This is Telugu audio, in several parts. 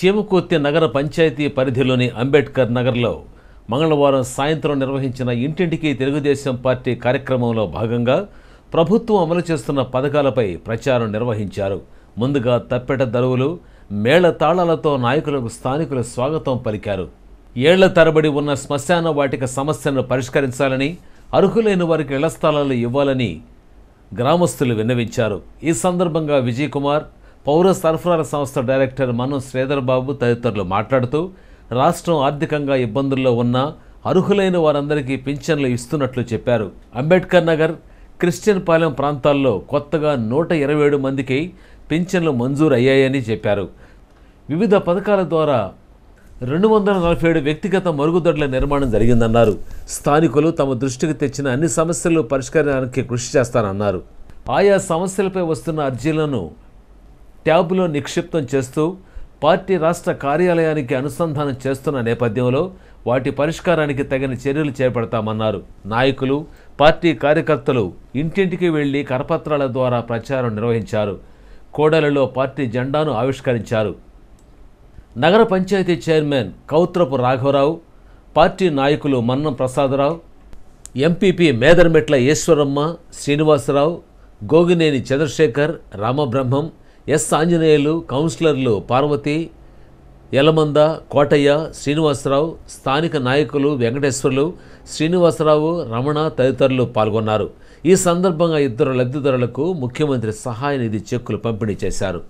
చీమకుర్తి నగర పంచాయతీ పరిధిలోని అంబేద్కర్ నగర్లో మంగళవారం సాయంత్రం నిర్వహించిన ఇంటింటికి తెలుగుదేశం పార్టీ కార్యక్రమంలో భాగంగా ప్రభుత్వం అమలు చేస్తున్న పథకాలపై ప్రచారం నిర్వహించారు ముందుగా తప్పెట దరువులు మేళ తాళాలతో నాయకులకు స్థానికులు స్వాగతం పలికారు ఏళ్ల తరబడి ఉన్న శ్మశాన వాటిక సమస్యను పరిష్కరించాలని అర్హులైన వారికి ఇళ్ల స్థలాలు ఇవ్వాలని గ్రామస్తులు విన్నవించారు ఈ సందర్భంగా విజయ్ కుమార్ పౌర సరఫరాల సంస్థ డైరెక్టర్ మను శ్రీధర్ బాబు తదితరులు మాట్లాడుతూ రాష్ట్రం ఆర్థికంగా ఇబ్బందుల్లో ఉన్న అర్హులైన వారందరికీ పింఛన్లు ఇస్తున్నట్లు చెప్పారు అంబేద్కర్ నగర్ క్రిస్టియన్ పాలెం ప్రాంతాల్లో కొత్తగా నూట ఇరవై ఏడు మందికి పింఛన్లు మంజూరు అయ్యాయని చెప్పారు వివిధ పథకాల ద్వారా రెండు వందల నలభై ఏడు వ్యక్తిగత మరుగుదొడ్ల నిర్మాణం జరిగిందన్నారు స్థానికులు తమ దృష్టికి తెచ్చిన అన్ని సమస్యలు పరిష్కారానికి కృషి చేస్తానన్నారు ఆయా సమస్యలపై వస్తున్న అర్జీలను ట్యాబ్లో నిక్షిప్తం చేస్తూ పార్టీ రాష్ట్ర కార్యాలయానికి అనుసంధానం చేస్తున్న నేపథ్యంలో వాటి పరిష్కారానికి తగిన చర్యలు చేపడతామన్నారు నాయకులు పార్టీ కార్యకర్తలు ఇంటింటికి వెళ్లి కరపత్రాల ద్వారా ప్రచారం నిర్వహించారు కోడలలో పార్టీ జెండాను ఆవిష్కరించారు నగర పంచాయతీ చైర్మన్ కౌత్రపు రాఘవరావు పార్టీ నాయకులు మన్నం ప్రసాదరావు ఎంపీపీ మేదర్మెట్ల ఈశ్వరమ్మ శ్రీనివాసరావు గోగినేని చంద్రశేఖర్ రామబ్రహ్మం ఎస్ ఆంజనేయులు కౌన్సిలర్లు పార్వతి యలమంద కోటయ్య శ్రీనివాసరావు స్థానిక నాయకులు వెంకటేశ్వర్లు శ్రీనివాసరావు రమణ తదితరులు పాల్గొన్నారు ఈ సందర్భంగా ఇద్దరు లబ్ధిదారులకు ముఖ్యమంత్రి సహాయ నిధి చెక్కులు పంపిణీ చేశారు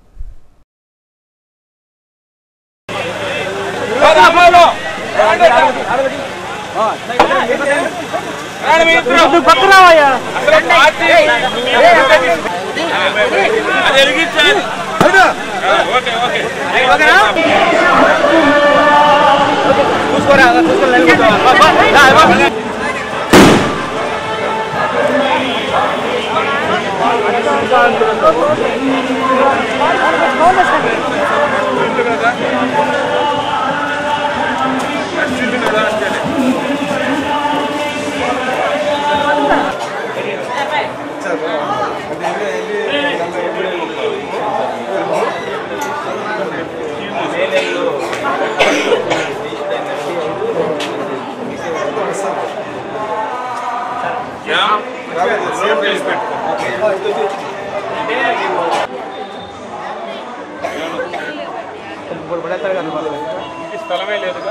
స్థలమే లేదుగా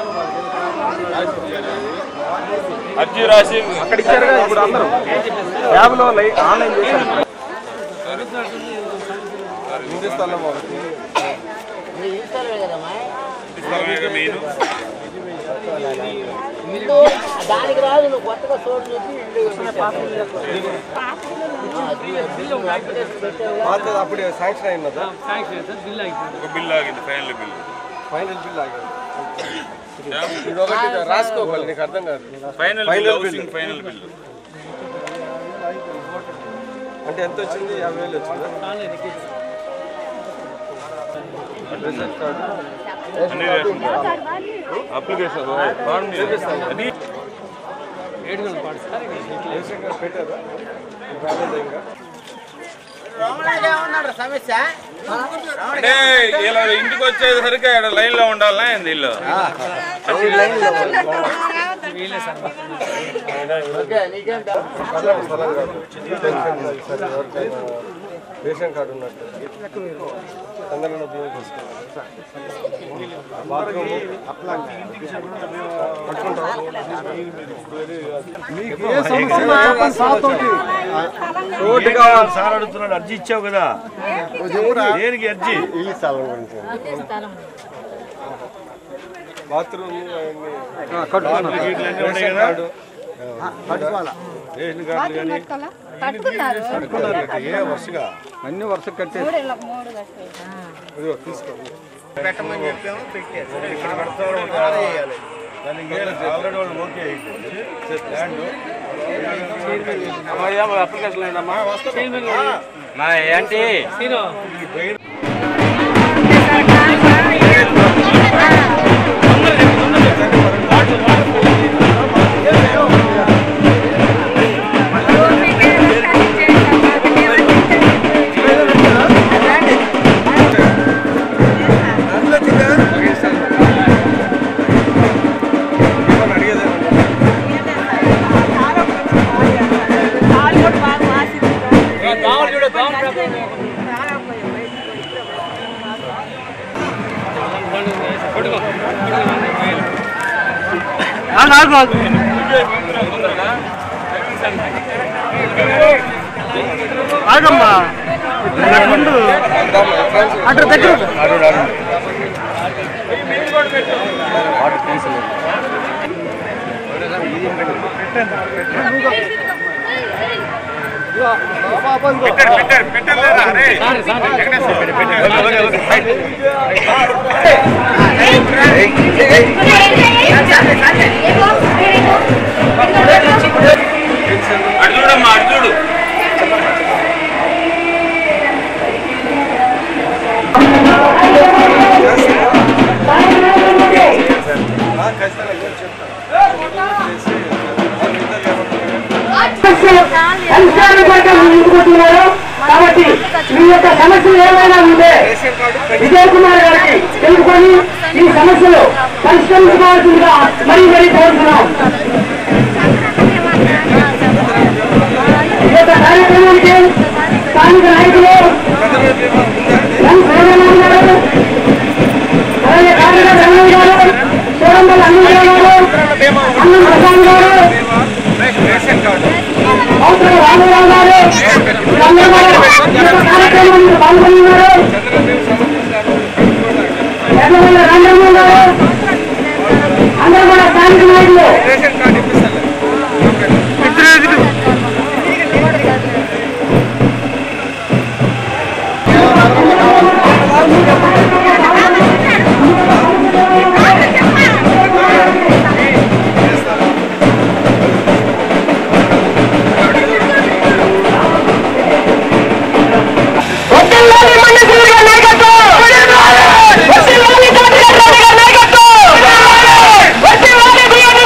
అర్జీ రాసి అక్కడ ఇచ్చారు కదా ఇప్పుడు అందరూ ల్యాబ్లో ఆన్లైన్ చేశారు ఇంటి స్థలం ఒకటి స్థలమే మెయిన్ దానికి రాదు నువ్వు కొత్తగా చోటు చెప్పి ఇల్లు పాత అప్పుడు శాంక్షన్ అయినదా ఒక బిల్ ఆగింది ఫైనల్ బిల్ ఫైనల్ బిల్ ఆగింది ఇది ఒకటి రాసుకోవాలి నీకు అర్థం కాదు final bill housing final bill అంటే ఎంత వచ్చింది యాభై వేలు వచ్చిందా రిజల్ట్ కార్డు అన్ని రేషన్ అప్లికేషన్ ఫార్మ్ అది రేషన్ కార్డు పెట్టారా రాలేదా ఇంకా సమస్య అంటే ఇలా ఇంటికి వచ్చేసరికి ఆడ లైన్ లో ఉండాలనా ఏంది ఇల్లు ఓకే నీకేం స్థలం స్థలం కాదు పెన్షన్ సరే ఎవరికైనా రేషన్ కార్డు ఉన్నట్టు చంద్రన్న బియ్యం తీసుకోవాలి బాత్రూమ్ రోడ్డు కావాలి సార్ అడుగుతున్నాడు అర్జీ ఇచ్చావు కదా దేనికి అర్జీ ఈ స్థలం గురించి బాత్రూమ్ ఇట్లన్నీ ఉన్నాయి కదా రేషన్ కార్డులు కానీ కట్టుకున్నారు ఏ వరుసగా అన్ని వరుస కట్టే మూడు ఇలా మూడు కట్టారు ఇదిగో తీసుకోండి ఇక్కడ పెడతా ఉంటారు దానికి ఆల్రెడీ వాళ్ళు ఓకే అయిపోయింది ల్యాండ్ అప్లికేషన్ అయినమ్మా నా ఏంటి అందులో ఆగు ఆగు ఆగమ్మా ఇక్కడ ముందు అటు దగ్గర అటు చూడమ్మా అటు చూడు సంక్షేమ పథకం ముందుకుంటున్నారు కాబట్టి మీ యొక్క సమస్యలు ఏమైనా ఉంటే విజయ్ కుమార్ గారికి తెలుసుకొని ఈ సమస్యలు పరిష్కరించుకోవాల్సిందిగా మరీ మరీ కోరుతున్నాం ఈ యొక్క కార్యక్రమానికి స్థానిక నాయకులు ఎం సోమనాథ్ గారు అలాగే కార్యదర్శి అన్నయ్య గారు సోరంబల్ అన్నయ్య గారు అన్నం ప్రసాద్ గారు అవసరం రామరావు గారు వీళ్ళందరూ కూడా ఈ యొక్క కార్యక్రమంలో పాల్గొన్నారు ఎర్రమల్ల రామరావు గారు అందరూ కూడా స్థానిక నాయకులు వడ్డీలోని మనుషులుగా నాయకత్వం వడ్డీలోని కాంట్రాక్టర్లుగా నాయకత్వం వడ్డీలోని బియ్యం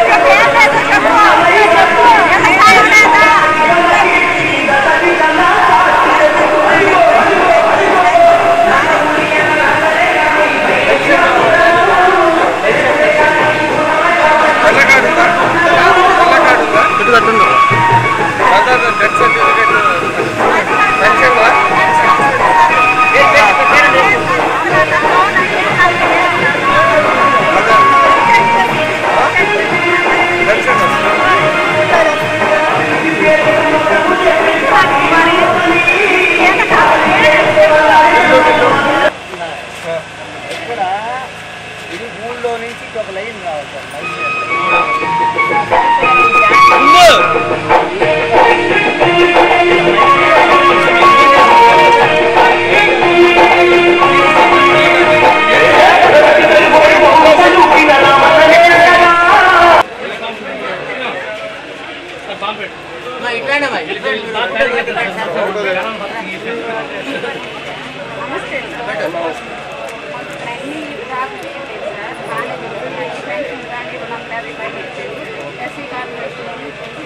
అన్ని ట్రాఫిక్ లేదు సార్ బాగానే జరుగుతున్నాయి పెన్షన్ కానీ రుణం కానీ ఎస్సీ కార్పొరేషన్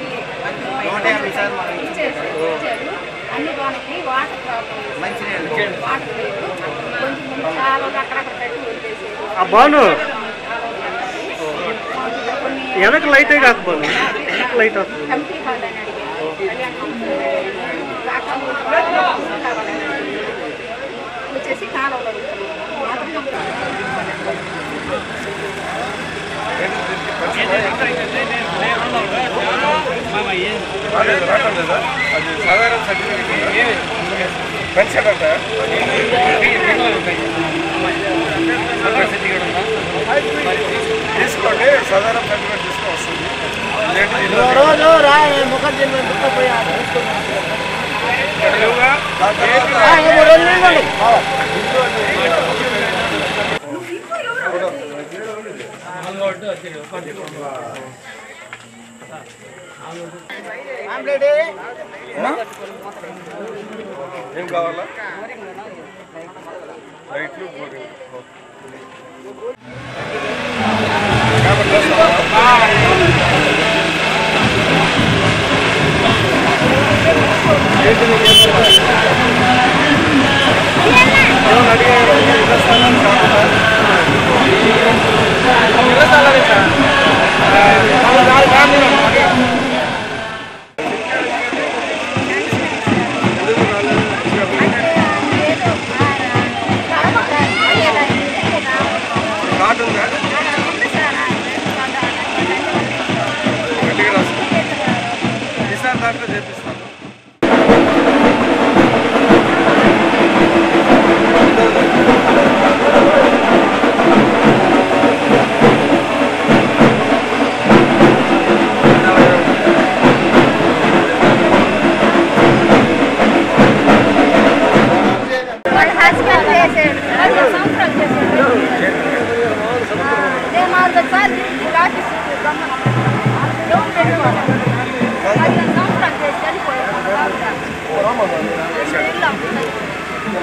ఇచ్చేసి ఇచ్చారు అన్ని బాగున్నాయి వాటర్ ప్రాబ్లం వాటర్ లేదు కొంచెం ముందు చాలా అక్కడక్కడ పెట్టి వదిలేసారు ఆ బాను కొన్ని వెనక లైటే కాక బాను వెనక లైట్ వస్తుంది కమిటీ కావాలని అడిగారు కళ్యాణ్ కాకాలు కావాలని అడిగారు. వచ్చేసి కాలువలు అడుగుతున్నాం అది సాధారణ సర్టిఫికేట్ పెన్షన్ అంట తీసుకోండి సాధారణ సర్టిఫికేట్ తీసుకొని వస్తుంది ఇదేంటి దీనిలో రోజు రా ముఖం తిని పోయాడు లేవుగా? మూడు రోజులు ఇవ్వండి ఏం కావాలా లైట్లు బోరింగ్ కార్డు ఉందా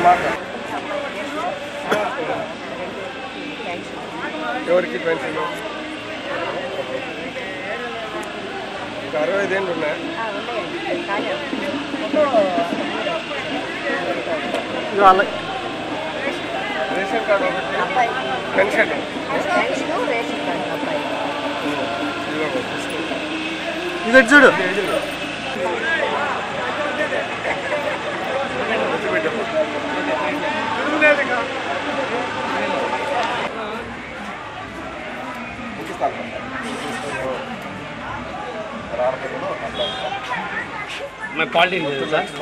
ఎవరికి పెన్షన్ ఇంకా అరవై ఐదు ఏళ్ళు ఉన్నాయి రేషన్ కార్డు ఒకటి పెన్షన్ ఇది చూడు ఇంకేంటి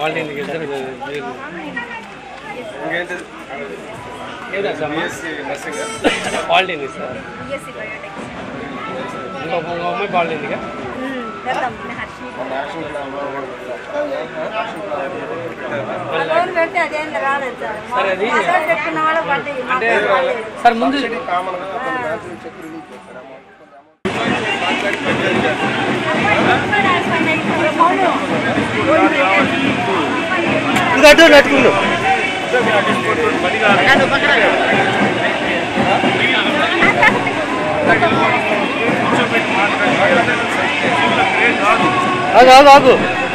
BSc nursing polytechnic sir BSc biotech ఇంకో ఇంకో అమ్మాయి పాలిటెక్నిక్ చేద్దాం హర్షి మన యాక్షన్ ప్లాన్ లోన్ పెడితే అదేంది రాలేదు సార్ సరే, అది- మా లోన్ పెట్టుకున్న వాళ్ళు పడ్డాయి అంటే సార్ ముందు కామన్ గా కొన్ని బ్యాంకులు చెక్ రిలీజ్ చేస్తారు ఇది అడ్డు నట్టుకుండు ఆగు ఆగు ఆగు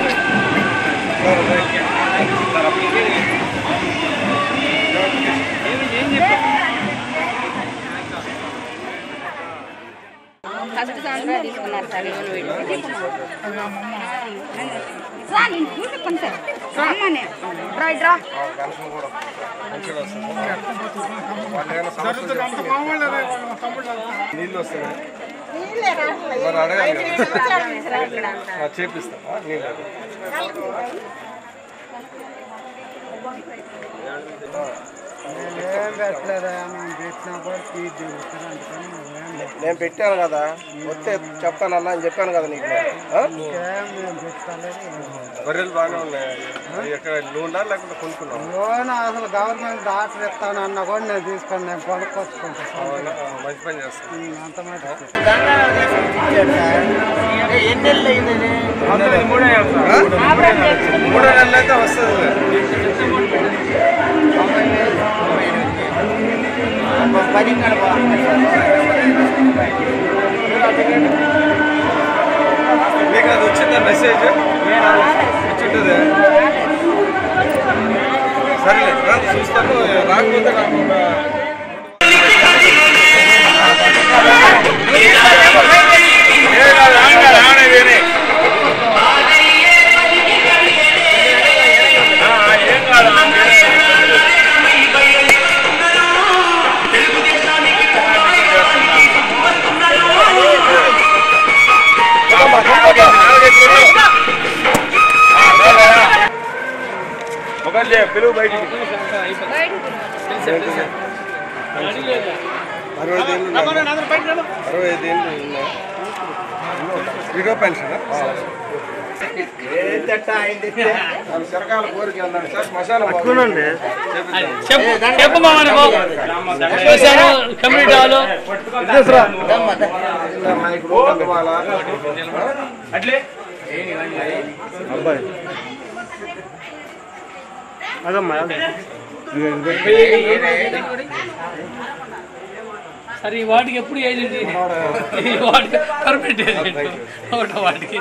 ఫస్ట్ సంవత్సరం తీసుకున్నారు సార్ లోన్ వీళ్ళు సార్ నేను చూపిస్తాను సార్ సామాన్య డ్రా డ్రా పెన్షన్ కూడా మంచిగా వస్తుంది వాళ్ళు ఏమైనా సమస్యలు చెప్తే నీళ్ళు వస్తాయి మరి అడగాలి కదా. ఆ, చేపిస్తావా నీళ్ళు నేను పెట్టాను కదా వస్తే చెప్తానన్నా అని చెప్పాను కదా నీకు ఆ? బర్రెలు బాగానే ఉన్నాయి అవి ఎక్కడ నువ్వు లేకపోతే కొనుక్కున్నావు లోన్ అసలు గవర్నమెంట్ డాక్టర్ ఇస్తాను అన్న కూడా నేను తీసుకొని నేను కొనుక్కొచ్చుకుంటాను అవునా? ఆ, మంచి పని చేస్తాను అంత మటుకు మూడో నెలలు అయితే వస్తుంది మీకు అది వచ్చిందా మెసేజ్ వచ్చింటుంది సరేలే రా, చూస్తాను రాకపోతే నాకు ఒక ఏ కాదు, ఆడ, ఆడ వేరే. ఆ, ఏం కాదు, ఆ, వేరే. ఒకటి పిలువు బయటికి అరవై ఐదు ఏళ్ళు ఉన్నాయి. అరవై ఐదు ఏళ్ళు ఉన్నాయి విడో పెన్షన్ సరకాల కోరిక ఉందండి సార్ శ్మశానం పట్టుకునండి చెప్పు చెప్పు మా మనకు శ్మశానం కమ్యూనిటీ హాల్ నాయకుడు కందుమాల. అబ్బాయి అదమ్మా సరే ఈ వాటికి ఎప్పుడు ఏజెంట్ ఈ వాటికి పర్మనెంట్ ఏజెంట్ ఒకటో వాటికి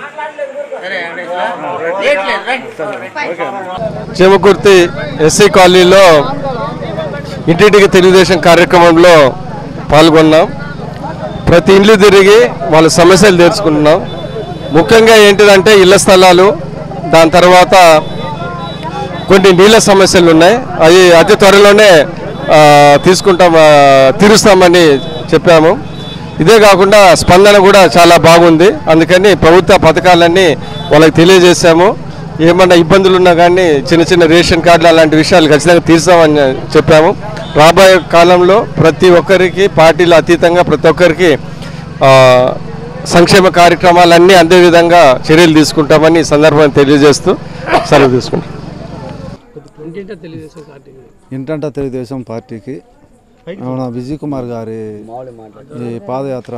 చేమకుర్తి ఎస్సీ కాలనీలో ఇంటింటికి తెలుగుదేశం కార్యక్రమంలో పాల్గొన్నాం ప్రతి ఇండ్లు తిరిగి వాళ్ళ సమస్యలు తీర్చుకుంటున్నాం ముఖ్యంగా ఏంటిదంటే ఇళ్ల స్థలాలు దాని తర్వాత కొన్ని నీళ్ళ సమస్యలు ఉన్నాయి అవి అతి త్వరలోనే ఆ, తీసుకుంటాం ఆ, తీరుస్తామని చెప్పాము ఇదే కాకుండా స్పందన కూడా చాలా బాగుంది అందుకని ప్రభుత్వ పథకాలన్నీ వాళ్ళకి తెలియజేశాము ఏమన్నా ఇబ్బందులు ఉన్నా కానీ చిన్న చిన్న రేషన్ కార్డులు అలాంటి విషయాలు ఖచ్చితంగా తీర్చామని చెప్పాము రాబోయే కాలంలో ప్రతి ఒక్కరికి పార్టీలు అతీతంగా ప్రతి ఒక్కరికి ఆ, సంక్షేమ కార్యక్రమాలన్నీ అందే విధంగా చర్యలు తీసుకుంటామని ఈ సందర్భాన్ని తెలియజేస్తూ సెలవు తీసుకుంటాం ఇంటింటా తెలుగుదేశం పార్టీ ఏంటంటే తెలుగుదేశం పార్టీకి మన విజయ్ కుమార్ గారి ఈ పాదయాత్ర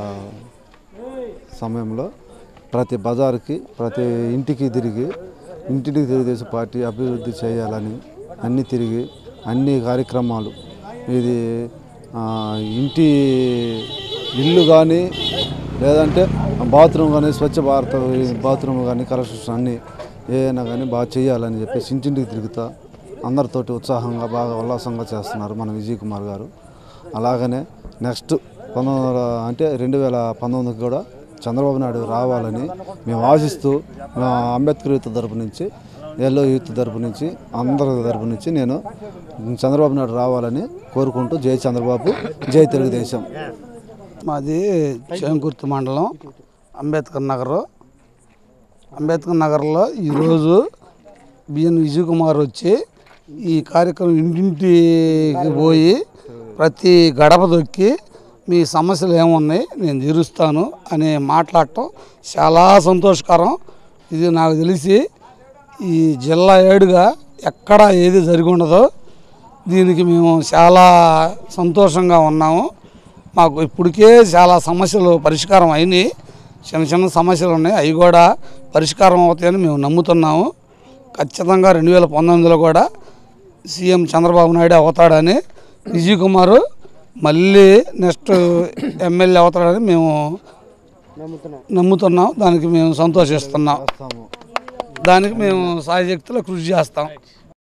సమయంలో ప్రతి బజారుకి ప్రతి ఇంటికి తిరిగి ఇంటికి తెలుగుదేశం పార్టీ అభివృద్ధి చేయాలని అన్ని తిరిగి అన్ని కార్యక్రమాలు ఇది ఆ, ఇంటి ఇల్లు కానీ లేదంటే బాత్రూమ్ కానీ స్వచ్ఛ భారత్ బాత్రూమ్ కానీ కరెక్షన్ అన్నీ ఏదైనా కానీ బాగా చేయాలని చెప్పేసి ఇంటింటికి తిరుగుతా అందరితోటి ఉత్సాహంగా బాగా ఉల్లాసంగా చేస్తున్నారు మన విజయ్ కుమార్ గారు అలాగనే నెక్స్ట్ పంతొమ్మిది వందల అంటే రెండు వేల పంతొమ్మిదికి కూడా చంద్రబాబు నాయుడు రావాలని మేము ఆశిస్తూ మా అంబేద్కర్ యూత్ తరపు నుంచి ఎల్లో యూత్ తరపు నుంచి అందరి తరపు నుంచి నేను చంద్రబాబు నాయుడు రావాలని కోరుకుంటూ జై చంద్రబాబు జై తెలుగుదేశం మాది చేంకుర్తి మండలం అంబేద్కర్ నగర్ అంబేద్కర్ నగర్లో ఈరోజు బిఎన్ విజయ్ కుమార్ వచ్చి ఈ కార్యక్రమం ఇంటింటికి పోయి ప్రతి గడప దొక్కి మీ సమస్యలు ఏమున్నాయి నేను తీరుస్తాను అని మాట్లాడటం చాలా సంతోషకరం ఇది నాకు తెలిసి ఈ జిల్లా ఏడుగా ఎక్కడ ఏది జరిగి ఉండదో దీనికి మేము చాలా సంతోషంగా ఉన్నాము మాకు ఇప్పటికే చాలా సమస్యలు పరిష్కారం అయినాయి చిన్న చిన్న సమస్యలు ఉన్నాయి అవి కూడా పరిష్కారం అవుతాయని మేము నమ్ముతున్నాము ఖచ్చితంగా రెండు వేల పంతొమ్మిదిలో కూడా సీఎం చంద్రబాబు నాయుడు అవుతాడని విజయ్ కుమార్ మళ్ళీ నెక్స్ట్ ఎమ్మెల్యే అవుతాడని మేము నమ్ముతున్నాం దానికి మేము సంతోషిస్తున్నాం దానికి మేము సాయశక్తిలో కృషి చేస్తాం